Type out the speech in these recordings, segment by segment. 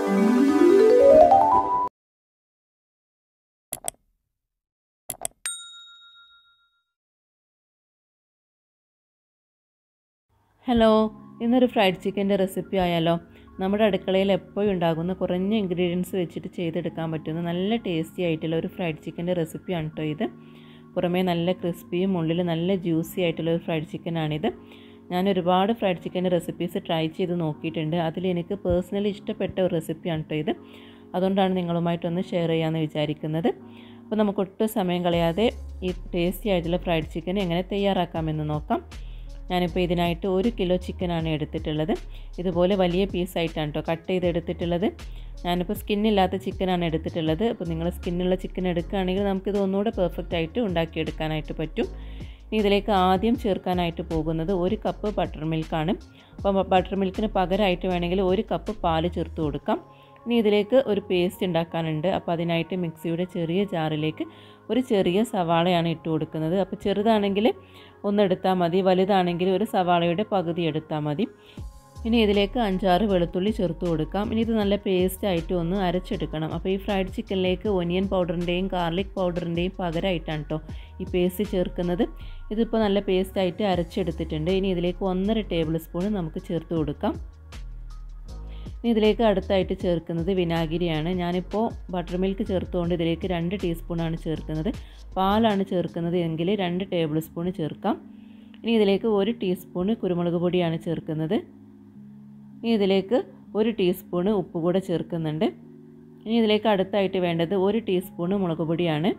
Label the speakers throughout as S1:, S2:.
S1: hello ഇന്നൊരു fried ചിക്കൻ്റെ recipe ആയാലോ നമ്മുടെ അടുക്കളയിൽ എപ്പോഴും ഉണ്ടാകുന്ന കുറഞ്ഞ ഇൻഗ്രീഡിയൻസ് വെച്ചിട്ട് ചെയ്തെടുക്കാൻ പറ്റുന്ന നല്ല ടേസ്റ്റി ആയിട്ടുള്ള ഒരു ഫ്രൈഡ് ചിക്കൻ്റെ റെസിപ്പിയാണ് കേട്ടോ ഇത് പുറമേ നല്ല ക്രിസ്പിയും ഉള്ളിൽ നല്ല ജ്യൂസി ആയിട്ടുള്ള ഒരു ഫ്രൈഡ് ചിക്കനാണിത് ഞാൻ ഒരുപാട് ഫ്രൈഡ് ചിക്കൻ്റെ റെസിപ്പീസ് ട്രൈ ചെയ്ത് നോക്കിയിട്ടുണ്ട് അതിൽ എനിക്ക് പേഴ്സണലി ഇഷ്ടപ്പെട്ട ഒരു റെസിപ്പിയാണ് കേട്ടോ ഇത് അതുകൊണ്ടാണ് നിങ്ങളുമായിട്ടൊന്ന് ഷെയർ ചെയ്യാമെന്ന് വിചാരിക്കുന്നത് അപ്പോൾ നമുക്ക് ഒട്ടും സമയം കളയാതെ ഈ ടേസ്റ്റി ആയിട്ടുള്ള ഫ്രൈഡ് ചിക്കൻ എങ്ങനെ തയ്യാറാക്കാമെന്ന് നോക്കാം ഞാനിപ്പോൾ ഇതിനായിട്ട് ഒരു കിലോ ചിക്കനാണ് എടുത്തിട്ടുള്ളത് ഇതുപോലെ വലിയ പീസായിട്ടാണ് കേട്ടോ കട്ട് ചെയ്തെടുത്തിട്ടുള്ളത് ഞാനിപ്പോൾ സ്കിന്നില്ലാത്ത ചിക്കനാണ് എടുത്തിട്ടുള്ളത് അപ്പോൾ നിങ്ങൾ സ്കിന്നുള്ള ചിക്കൻ എടുക്കുകയാണെങ്കിൽ നമുക്കിത് ഒന്നുകൂടെ പെർഫെക്റ്റ് ആയിട്ട് ഉണ്ടാക്കിയെടുക്കാനായിട്ട് പറ്റും ഇനി ഇതിലേക്ക് ആദ്യം ചേർക്കാനായിട്ട് പോകുന്നത് ഒരു കപ്പ് ബട്ടർ മിൽക്കാണ് അപ്പോൾ ബട്ടർ മിൽക്കിന് പകരമായിട്ട് വേണമെങ്കിൽ ഒരു കപ്പ് പാല് ചേർത്ത് കൊടുക്കാം ഇനി ഇതിലേക്ക് ഒരു പേസ്റ്റ് ഉണ്ടാക്കാനുണ്ട് അപ്പോൾ അതിനായിട്ട് മിക്സിയുടെ ചെറിയ ജാറിലേക്ക് ഒരു ചെറിയ സവാളയാണ് ഇട്ട് കൊടുക്കുന്നത് അപ്പോൾ ചെറുതാണെങ്കിൽ ഒന്ന് എടുത്താൽ മതി വലുതാണെങ്കിൽ ഒരു സവാളയുടെ പകുതി എടുത്താൽ മതി ഇനി ഇതിലേക്ക് അഞ്ചാറ് വെളുത്തുള്ളി ചേർത്ത് കൊടുക്കാം ഇനി ഇത് നല്ല പേസ്റ്റ് ആയിട്ട് ഒന്ന് അരച്ചെടുക്കണം അപ്പോൾ ഈ ഫ്രൈഡ് ചിക്കനിലേക്ക് ഒനിയൻ പൗഡറിൻ്റെയും ഗാർലിക് പൗഡറിൻ്റെയും പകരമായിട്ടാണ് കേട്ടോ ഈ പേസ്റ്റ് ചേർക്കുന്നത് ഇതിപ്പോൾ നല്ല പേസ്റ്റായിട്ട് അരച്ചെടുത്തിട്ടുണ്ട് ഇനി ഇതിലേക്ക് ഒന്നര ടേബിൾ സ്പൂൺ നമുക്ക് ചേർത്ത് കൊടുക്കാം ഇനി ഇതിലേക്ക് അടുത്തായിട്ട് ചേർക്കുന്നത് വിനാഗിരിയാണ് ഞാനിപ്പോൾ ബട്ടർ മിൽക്ക് ചേർത്തുകൊണ്ട് ഇതിലേക്ക് രണ്ട് ടീസ്പൂണാണ് ചേർക്കുന്നത് പാലാണ് ചേർക്കുന്നത് എങ്കിൽ രണ്ട് ടേബിൾ സ്പൂൺ ചേർക്കാം ഇനി ഇതിലേക്ക് ഒരു ടീസ്പൂൺ കുരുമുളക് പൊടിയാണ് ചേർക്കുന്നത് ഇനി ഇതിലേക്ക് ഒരു ടീസ്പൂണ് ഉപ്പ് കൂടെ ചേർക്കുന്നുണ്ട് ഇനി ഇതിലേക്ക് അടുത്തായിട്ട് വേണ്ടത് ഒരു ടീസ്പൂണ് മുളക് പൊടിയാണ്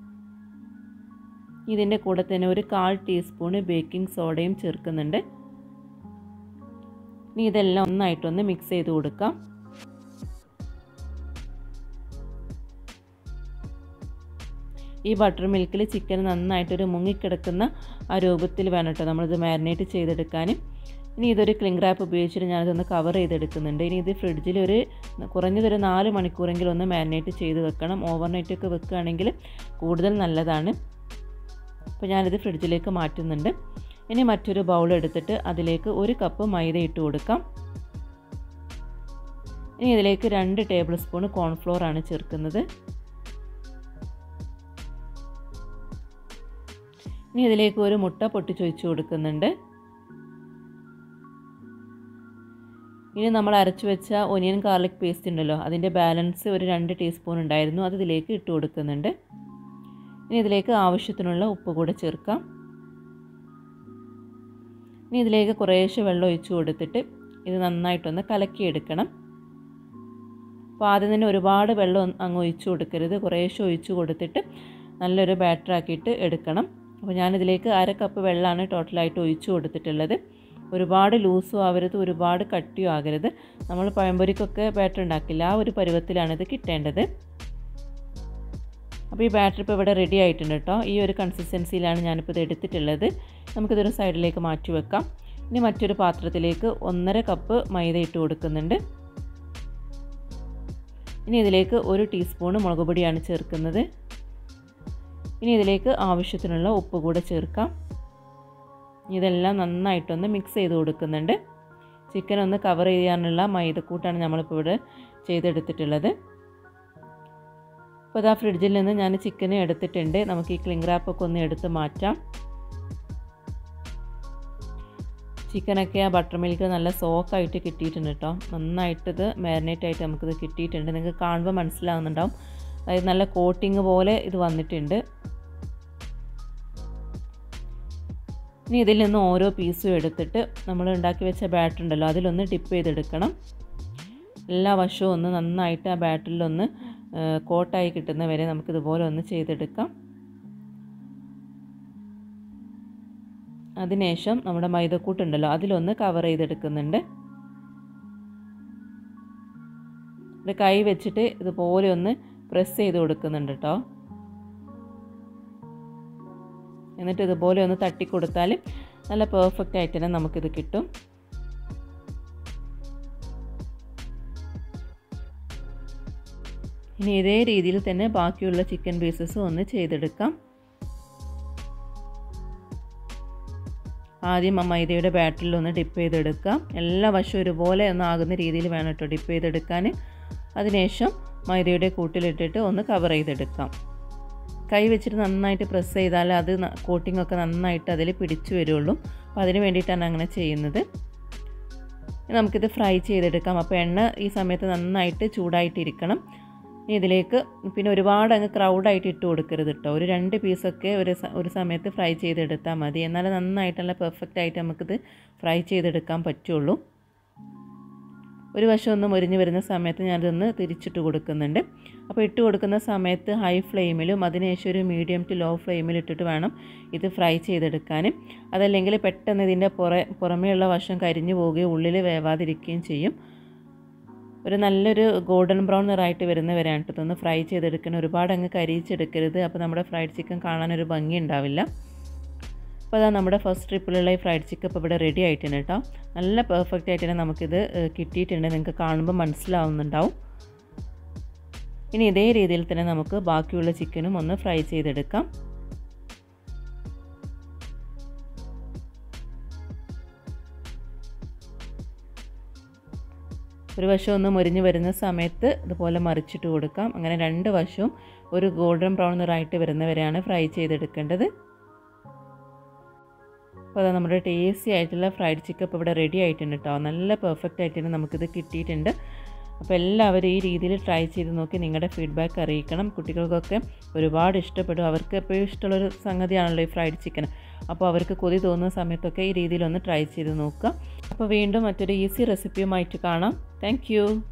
S1: ഇതിൻ്റെ കൂടെ തന്നെ ഒരു കാൽ ടീസ്പൂണ് ബേക്കിംഗ് സോഡയും ചേർക്കുന്നുണ്ട് ഇനി ഇതെല്ലാം ഒന്നായിട്ടൊന്ന് മിക്സ് ചെയ്ത് കൊടുക്കാം ഈ ബട്ടർ മിൽക്കിൽ ചിക്കൻ നന്നായിട്ടൊരു മുങ്ങിക്കിടക്കുന്ന ആ രൂപത്തിൽ വേണം കേട്ടോ നമ്മളിത് മാരിനേറ്റ് ചെയ്തെടുക്കാൻ ഇനി ഇതൊരു ക്ലിംഗ് റാപ്പ് ഉപയോഗിച്ചിട്ട് ഞാനിതൊന്ന് കവർ ചെയ്തെടുക്കുന്നുണ്ട് ഇനി ഇത് ഫ്രിഡ്ജിൽ ഒരു കുറഞ്ഞതൊരു നാല് മണിക്കൂറെങ്കിലും ഒന്ന് മാരിനേറ്റ് ചെയ്ത് വെക്കണം ഓവർനൈറ്റ് ഒക്കെ വെക്കുകയാണെങ്കിൽ കൂടുതൽ നല്ലതാണ് അപ്പോൾ ഞാനിത് ഫ്രിഡ്ജിലേക്ക് മാറ്റുന്നുണ്ട് ഇനി മറ്റൊരു ബൗൾ എടുത്തിട്ട് അതിലേക്ക് ഒരു കപ്പ് മൈദ ഇട്ട് കൊടുക്കാം ഇനി ഇതിലേക്ക് രണ്ട് ടേബിൾ സ്പൂൺ കോൺഫ്ലോർ ആണ് ചേർക്കുന്നത് ഇനി ഇതിലേക്ക് ഒരു മുട്ട പൊട്ടിച്ചൊഴിച്ച് കൊടുക്കുന്നുണ്ട് ഇനി നമ്മൾ അരച്ചു വെച്ച ഒനിയൻ ഗാർലിക് പേസ്റ്റ് ഉണ്ടല്ലോ അതിൻ്റെ ബാലൻസ് ഒരു രണ്ട് ടീസ്പൂൺ ഉണ്ടായിരുന്നു അത് ഇതിലേക്ക് ഇട്ട് കൊടുക്കുന്നുണ്ട് ഇനി ഇതിലേക്ക് ആവശ്യത്തിനുള്ള ഉപ്പ് കൂടെ ചേർക്കാം ഇനി ഇതിലേക്ക് കുറേശ്ശെ വെള്ളം ഒഴിച്ച് കൊടുത്തിട്ട് ഇത് നന്നായിട്ടൊന്ന് കലക്കിയെടുക്കണം അപ്പോൾ ആദ്യം തന്നെ ഒരുപാട് വെള്ളം അങ്ങ് ഒഴിച്ച് കൊടുക്കരുത് കുറേശ്ശെ ഒഴിച്ച് കൊടുത്തിട്ട് നല്ലൊരു ബാറ്റർ ആക്കിയിട്ട് എടുക്കണം അപ്പോൾ ഞാനിതിലേക്ക് അര കപ്പ് വെള്ളമാണ് ടോട്ടലായിട്ട് ഒഴിച്ച് കൊടുത്തിട്ടുള്ളത് ഒരുപാട് ലൂസും ആവരുത് ഒരുപാട് കട്ടിയും ആകരുത് നമ്മൾ പഴംപൊരിക്കൊക്കെ ബാറ്റർ ഉണ്ടാക്കില്ല ആ ഒരു പരുവത്തിലാണ് ഇത് കിട്ടേണ്ടത് അപ്പോൾ ഈ ബാറ്റർ ഇപ്പോൾ ഇവിടെ റെഡി ആയിട്ടുണ്ട് കേട്ടോ ഈ ഒരു കൺസിസ്റ്റൻസിയിലാണ് ഞാനിപ്പോൾ ഇത് എടുത്തിട്ടുള്ളത് നമുക്കിതൊരു സൈഡിലേക്ക് മാറ്റി വെക്കാം ഇനി മറ്റൊരു പാത്രത്തിലേക്ക് ഒന്നര കപ്പ് മൈദ ഇട്ട് കൊടുക്കുന്നുണ്ട് ഇനി ഇതിലേക്ക് ഒരു ടീസ്പൂൺ മുളക് പൊടിയാണ് ചേർക്കുന്നത് ഇനി ഇതിലേക്ക് ആവശ്യത്തിനുള്ള ഉപ്പ് കൂടെ ചേർക്കാം ഇതെല്ലാം നന്നായിട്ടൊന്ന് മിക്സ് ചെയ്ത് കൊടുക്കുന്നുണ്ട് ചിക്കൻ ഒന്ന് കവർ ചെയ്യാനുള്ള മൈദക്കൂട്ടാണ് നമ്മളിപ്പോൾ ഇവിടെ ചെയ്തെടുത്തിട്ടുള്ളത് അപ്പോൾ ഇതാ ഫ്രിഡ്ജിൽ നിന്ന് ഞാൻ ചിക്കൻ എടുത്തിട്ടുണ്ട് നമുക്ക് ഈ ക്ലിംഗ് റാപ്പൊക്കെ ഒന്ന് എടുത്ത് മാറ്റാം ചിക്കനൊക്കെ ആ ബട്ടർ മിൽക്ക് നല്ല സോക്കായിട്ട് കിട്ടിയിട്ടുണ്ട് കേട്ടോ നന്നായിട്ടിത് മാരിനേറ്റ് ആയിട്ട് നമുക്കിത് കിട്ടിയിട്ടുണ്ട് നിങ്ങൾക്ക് കാണുമ്പോൾ മനസ്സിലാവുന്നുണ്ടാവും അതായത് നല്ല കോട്ടിങ് പോലെ ഇത് വന്നിട്ടുണ്ട് ഇനി ഇതിൽ നിന്ന് ഓരോ പീസും എടുത്തിട്ട് നമ്മൾ ഉണ്ടാക്കി വെച്ച ബാറ്റർ ഉണ്ടല്ലോ അതിലൊന്ന് ഡിപ്പ് ചെയ്തെടുക്കണം എല്ലാ വശവും ഒന്ന് നന്നായിട്ട് ആ ബാറ്ററിലൊന്ന് കോട്ടായി കിട്ടുന്ന വരെ നമുക്കിതുപോലെ ഒന്ന് ചെയ്തെടുക്കാം അതിനുശേഷം നമ്മുടെ മൈദക്കൂട്ടുണ്ടല്ലോ അതിലൊന്ന് കവർ ചെയ്തെടുക്കുന്നുണ്ട് ഇത് കൈ വെച്ചിട്ട് ഇതുപോലെ ഒന്ന് പ്രസ് ചെയ്ത് കൊടുക്കുന്നുണ്ട് കേട്ടോ എന്നിട്ട് ഇതുപോലെ ഒന്ന് തട്ടി കൊടുത്താൽ നല്ല പെർഫെക്റ്റ് ആയിട്ട് തന്നെ നമുക്കിത് കിട്ടും ഇനി ഇതേ രീതിയിൽ തന്നെ ബാക്കിയുള്ള ചിക്കൻ പീസസും ഒന്ന് ചെയ്തെടുക്കാം ആദ്യം ആ മൈദയുടെ ബാറ്ററിൽ ഒന്ന് ഡിപ്പ് ചെയ്തെടുക്കാം എല്ലാ വശവും ഒരുപോലെ ഒന്ന് ആകുന്ന രീതിയിൽ വേണം കേട്ടോ ഡിപ്പ് ചെയ്തെടുക്കാൻ അതിനുശേഷം മൈദയുടെ കൂട്ടിലിട്ടിട്ട് ഒന്ന് കവർ ചെയ്തെടുക്കാം കൈ വെച്ചിട്ട് നന്നായിട്ട് പ്രസ് ചെയ്താൽ അത് കോട്ടിംഗ് ഒക്കെ നന്നായിട്ട് അതിൽ പിടിച്ചു വരുള്ളൂ അപ്പോൾ അതിന് വേണ്ടിയിട്ടാണ് അങ്ങനെ ചെയ്യുന്നത് നമുക്കിത് ഫ്രൈ ചെയ്തെടുക്കാം അപ്പോൾ എണ്ണ ഈ സമയത്ത് നന്നായിട്ട് ചൂടായിട്ടിരിക്കണം ഇനി ഇതിലേക്ക് പിന്നെ ഒരുപാട് അങ്ങ് ക്രൗഡായിട്ട് ഇട്ട് കൊടുക്കരുത് കേട്ടോ ഒരു രണ്ട് പീസൊക്കെ ഒരു ഒരു സമയത്ത് ഫ്രൈ ചെയ്തെടുത്താൽ മതി എന്നാലേ നന്നായിട്ടുള്ള പെർഫെക്റ്റ് ആയിട്ട് നമുക്കിത് ഫ്രൈ ചെയ്തെടുക്കാൻ പറ്റുള്ളൂ ഒരു വശം ഒന്ന് മുരിഞ്ഞ് വരുന്ന സമയത്ത് ഞാനിതൊന്ന് തിരിച്ചിട്ട് കൊടുക്കുന്നുണ്ട് അപ്പോൾ ഇട്ട് കൊടുക്കുന്ന സമയത്ത് ഹൈ ഫ്ലെയിമിലും അതിനുശേഷം ഒരു മീഡിയം ടു ലോ ഫ്ലെയിമിൽ ഇട്ടിട്ട് വേണം ഇത് ഫ്രൈ ചെയ്തെടുക്കാൻ അതല്ലെങ്കിൽ പെട്ടെന്ന് ഇതിൻ്റെ പുറ പുറമേയുള്ള വശം കരിഞ്ഞു പോവുകയും ഉള്ളിൽ വേവാതിരിക്കുകയും ചെയ്യും ഒരു നല്ലൊരു ഗോൾഡൻ ബ്രൗൺ നിറായിട്ട് വരുന്ന വരെയാണ് കേട്ടോ ഇതൊന്ന് ഫ്രൈ ചെയ്തെടുക്കണം ഒരുപാട് അങ്ങ് കരിയിച്ചെടുക്കരുത് അപ്പോൾ നമ്മുടെ ഫ്രൈഡ് ചിക്കൻ കാണാനൊരു ഭംഗി ഉണ്ടാവില്ല അപ്പോൾ അതാ നമ്മുടെ ഫസ്റ്റ് ട്രിപ്പിലുള്ള ഈ ഫ്രൈഡ് ചിക്കൻ ഇപ്പോൾ ഇവിടെ റെഡി ആയിട്ടുണ്ട് കേട്ടോ നല്ല പെർഫെക്റ്റ് ആയിട്ട് തന്നെ നമുക്കിത് കിട്ടിയിട്ടുണ്ട് നിങ്ങൾക്ക് കാണുമ്പോൾ മനസ്സിലാവുന്നുണ്ടാവും ഇനി ഇതേ രീതിയിൽ തന്നെ നമുക്ക് ബാക്കിയുള്ള ചിക്കനും ഒന്ന് ഫ്രൈ ചെയ്തെടുക്കാം ഒരു വശം ഒന്ന് മുരിഞ്ഞ് വരുന്ന സമയത്ത് ഇതുപോലെ മറിച്ചിട്ട് കൊടുക്കാം അങ്ങനെ രണ്ട് വശവും ഒരു ഗോൾഡൻ ബ്രൗൺ നിറായിട്ട് വരുന്നവരെയാണ് ഫ്രൈ ചെയ്തെടുക്കേണ്ടത് അപ്പോൾ അത് നമ്മുടെ ടേസ്റ്റി ആയിട്ടുള്ള ഫ്രൈഡ് ചിക്കൻ ഇപ്പോൾ ഇവിടെ റെഡി ആയിട്ടുണ്ട് കേട്ടോ നല്ല പെർഫെക്റ്റ് ആയിട്ട് തന്നെ നമുക്കിത് കിട്ടിയിട്ടുണ്ട് അപ്പോൾ എല്ലാവരും ഈ രീതിയിൽ ട്രൈ ചെയ്ത് നോക്കി നിങ്ങളുടെ ഫീഡ്ബാക്ക് അറിയിക്കണം കുട്ടികൾക്കൊക്കെ ഒരുപാട് ഇഷ്ടപ്പെടും അവർക്ക് എപ്പോഴും ഇഷ്ടമുള്ളൊരു സംഗതിയാണല്ലോ ഈ ഫ്രൈഡ് ചിക്കൻ അപ്പോൾ അവർക്ക് കൊതി തോന്നുന്ന സമയത്തൊക്കെ ഈ രീതിയിലൊന്ന് ട്രൈ ചെയ്ത് നോക്കുക അപ്പോൾ വീണ്ടും മറ്റൊരു ഈസി റെസിപ്പിയുമായിട്ട് കാണാം താങ്ക്